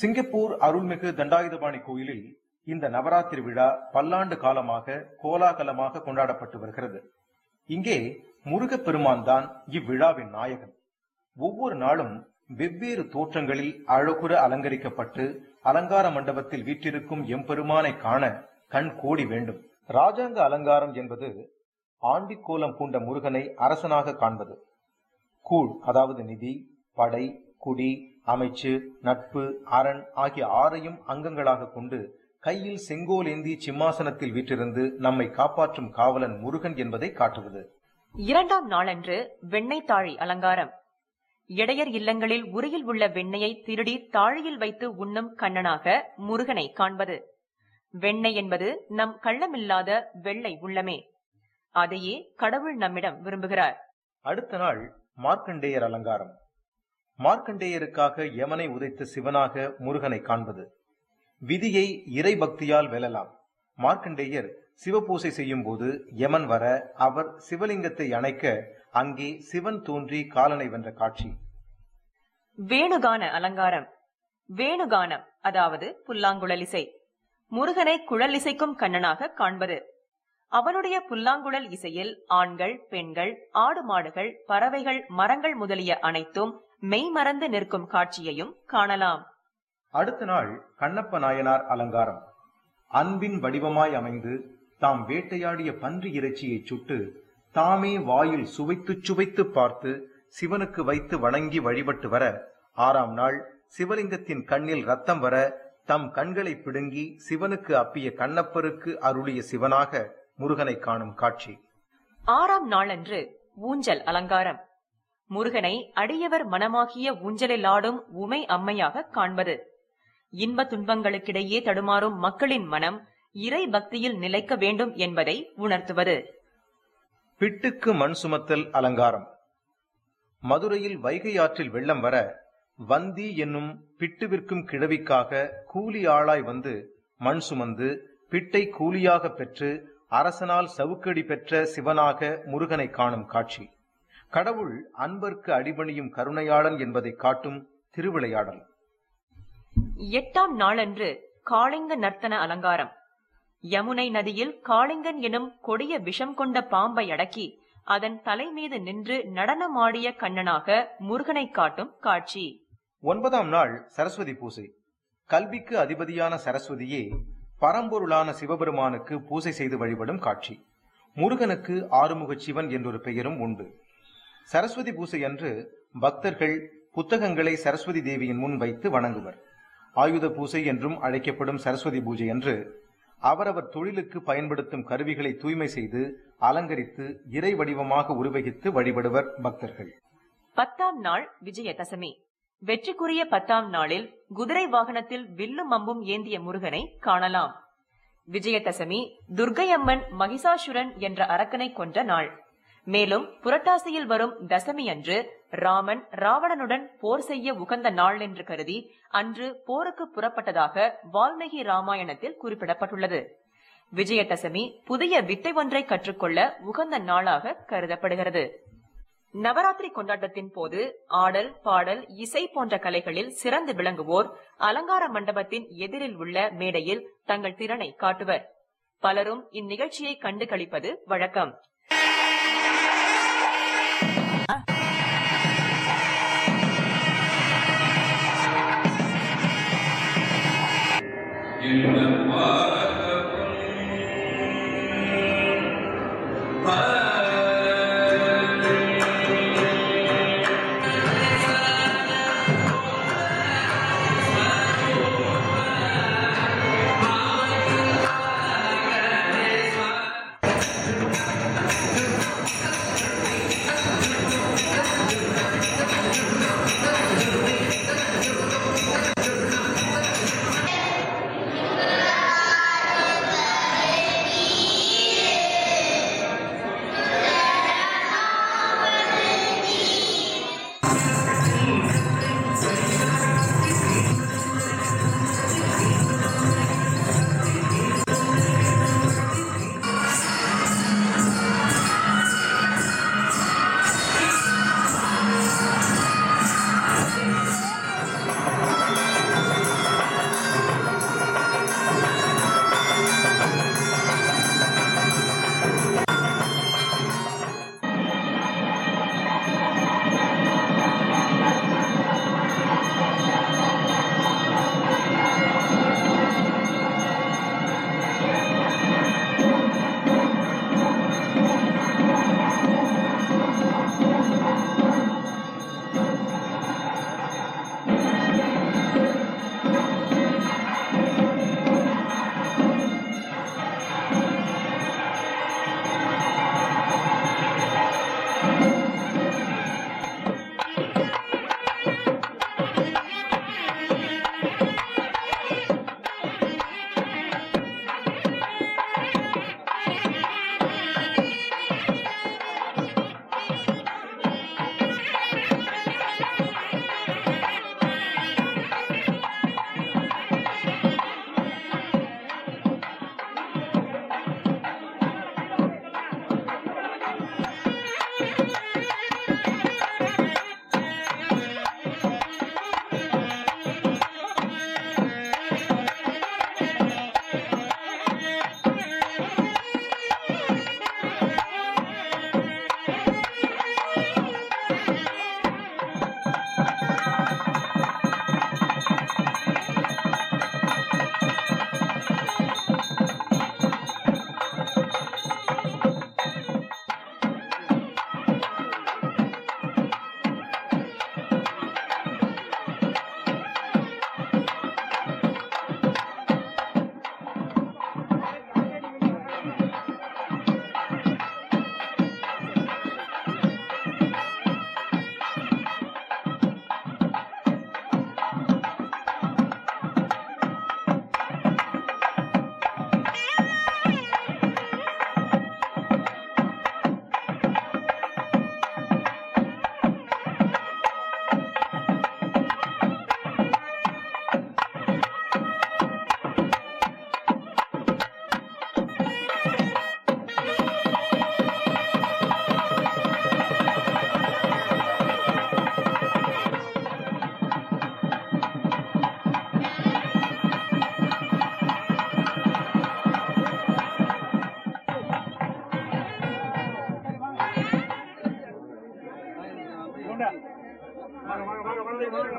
Singapore அருள்மிகு தண்டாயுதபாணி கோயிலில் இந்த நவராத்திரி விழா பல்லாண்டு காலமாக கோலாகலமாக கொண்டாடப்பட்டு வருகிறது இங்கே முருகப்பெருமான் தான் இவ்விழாவின் நாயகன் ஒவ்வொரு நாளும் வெவ்வேறு தோற்றங்களில் அழகுற அலங்கரிக்கப்பட்டு அலங்கார மண்டபத்தில் வீற்றிருக்கும் எம்பெருமானை காண கண் கோடி வேண்டும் ராஜாங்க அலங்காரம் என்பது ஆண்டிக்கோலம் பூண்ட முருகனை அரசனாக காண்பது கூழ் அதாவது நிதி படை குடி அமைச்சு நட்பு அரண் ஆகிய ஆறையும் அங்கங்களாக கொண்டு கையில் செங்கோல் ஏந்தி சிம்மாசனத்தில் வீற்றிருந்து நம்மை காப்பாற்றும் காவலன் முருகன் என்பதை காட்டுவது இரண்டாம் நாளன்று வெண்ணெய் தாழி அலங்காரம் இடையர் இல்லங்களில் உரியில் உள்ள வெண்ணெயை திருடி தாழியில் வைத்து உண்ணும் கண்ணனாக முருகனை காண்பது வெண்ணெய் என்பது நம் கள்ளமில்லாத வெள்ளை உள்ளமே அதையே கடவுள் நம்மிடம் விரும்புகிறார் அடுத்த நாள் மார்க்கண்டேயர் அலங்காரம் மார்க்கண்டேயருக்காக யமனை உதைத்த சிவனாக முருகனை காண்பது விதியை இறை பக்தியால் வெல்லலாம் மார்க்கண்டேயர் சிவபூசை செய்யும் போது யமன் வர அவர் சிவலிங்கத்தை அணைக்க அங்கே சிவன் தோன்றி காலனை வென்ற காட்சி வேணுகான அலங்காரம் வேணுகானம் அதாவது புல்லாங்குழல் இசை முருகனை குழல் இசைக்கும் கண்ணனாக காண்பது அவனுடைய புல்லாங்குழல் இசையில் ஆண்கள் பெண்கள் ஆடு மாடுகள் பறவைகள் மரங்கள் முதலிய அனைத்தும் மெய்மறந்து நிற்கும் காட்சியையும் காணலாம் அடுத்த நாள் கண்ணப்ப நாயனார் அலங்காரம் அன்பின் வடிவமாய் அமைந்து தாம் வேட்டையாடிய பன்றி இறைச்சியை சுட்டு தாமே வாயில் சுவைத்துச் சுவைத்து பார்த்து சிவனுக்கு வைத்து வணங்கி வழிபட்டு வர ஆறாம் நாள் சிவலிங்கத்தின் கண்ணில் ரத்தம் வர தம் கண்களை பிடுங்கி சிவனுக்கு அப்பிய கண்ணப்பருக்கு அருளிய சிவனாக முருகனை காணும் காட்சி ஆறாம் நாளன்று ஊஞ்சல் அலங்காரம் முருகனை அடியவர் மனமாகிய ஊஞ்சலில் ஆடும் உமை அம்மையாக காண்பது இன்ப துன்பங்களுக்கிடையே தடுமாறும் மக்களின் மனம் இறை பக்தியில் நிலைக்க வேண்டும் என்பதை உணர்த்துவது பிட்டுக்கு மண் சுமத்தல் அலங்காரம் மதுரையில் வைகை ஆற்றில் வெள்ளம் வர வந்தி என்னும் பிட்டு விற்கும் கிழவிக்காக கூலி ஆளாய் வந்து மண் சுமந்து பிட்டை கூலியாக பெற்று அரசனால் சவுக்கடி பெற்ற சிவனாக முருகனை காணும் காட்சி கடவுள் அன்பர்க்கு அடிபணியும் கருணையாளன் என்பதை காட்டும் திருவிளையாடல் எட்டாம் நாளன்று காளிங்க நர்த்தன அலங்காரம் யமுனை நதியில் காளிங்கன் எனும் கொடிய விஷம் கொண்ட பாம்பை அடக்கி அதன் தலை மீது நின்று நடனமாடிய கண்ணனாக முருகனை காட்டும் காட்சி ஒன்பதாம் நாள் சரஸ்வதி பூசை கல்விக்கு அதிபதியான சரஸ்வதியே பரம்பொருளான சிவபெருமானுக்கு பூசை செய்து வழிபடும் காட்சி முருகனுக்கு ஆறுமுகச் சிவன் என்றொரு பெயரும் உண்டு சரஸ்வதி பூசை அன்று பக்தர்கள் புத்தகங்களை சரஸ்வதி தேவியின் முன் வைத்து வணங்குவர் ஆயுத பூசை என்றும் அழைக்கப்படும் சரஸ்வதி பூஜை அன்று அவரவர் தொழிலுக்கு பயன்படுத்தும் கருவிகளை தூய்மை செய்து அலங்கரித்து இறை வடிவமாக உருவகித்து வழிபடுவர் பக்தர்கள் பத்தாம் நாள் விஜயதசமி வெற்றிக்குரிய பத்தாம் நாளில் குதிரை வாகனத்தில் வில்லும் அம்பும் ஏந்திய முருகனை காணலாம் விஜயதசமி துர்க்கையம்மன் மகிஷாசுரன் என்ற அரக்கனை கொன்ற நாள் மேலும் புரட்டாசியில் வரும் தசமி அன்று ராமன் ராவணனுடன் போர் செய்ய உகந்த நாள் என்று கருதி அன்று போருக்கு புறப்பட்டதாக வால்மீகி ராமாயணத்தில் குறிப்பிடப்பட்டுள்ளது விஜயதசமி புதிய வித்தை ஒன்றை கற்றுக்கொள்ள உகந்த நாளாக கருதப்படுகிறது நவராத்திரி கொண்டாட்டத்தின் போது ஆடல் பாடல் இசை போன்ற கலைகளில் சிறந்து விளங்குவோர் அலங்கார மண்டபத்தின் எதிரில் உள்ள மேடையில் தங்கள் திறனை காட்டுவர் பலரும் இந்நிகழ்ச்சியை கண்டு களிப்பது வழக்கம்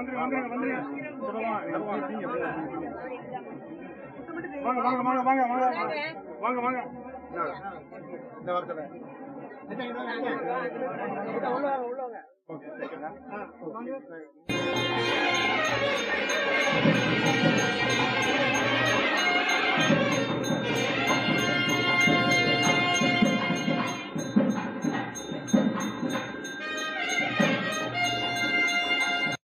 வாங்க வாங்க வாங்க வாங்க வாங்க வாங்க வாங்க இந்த வாரத்தில் ஓகே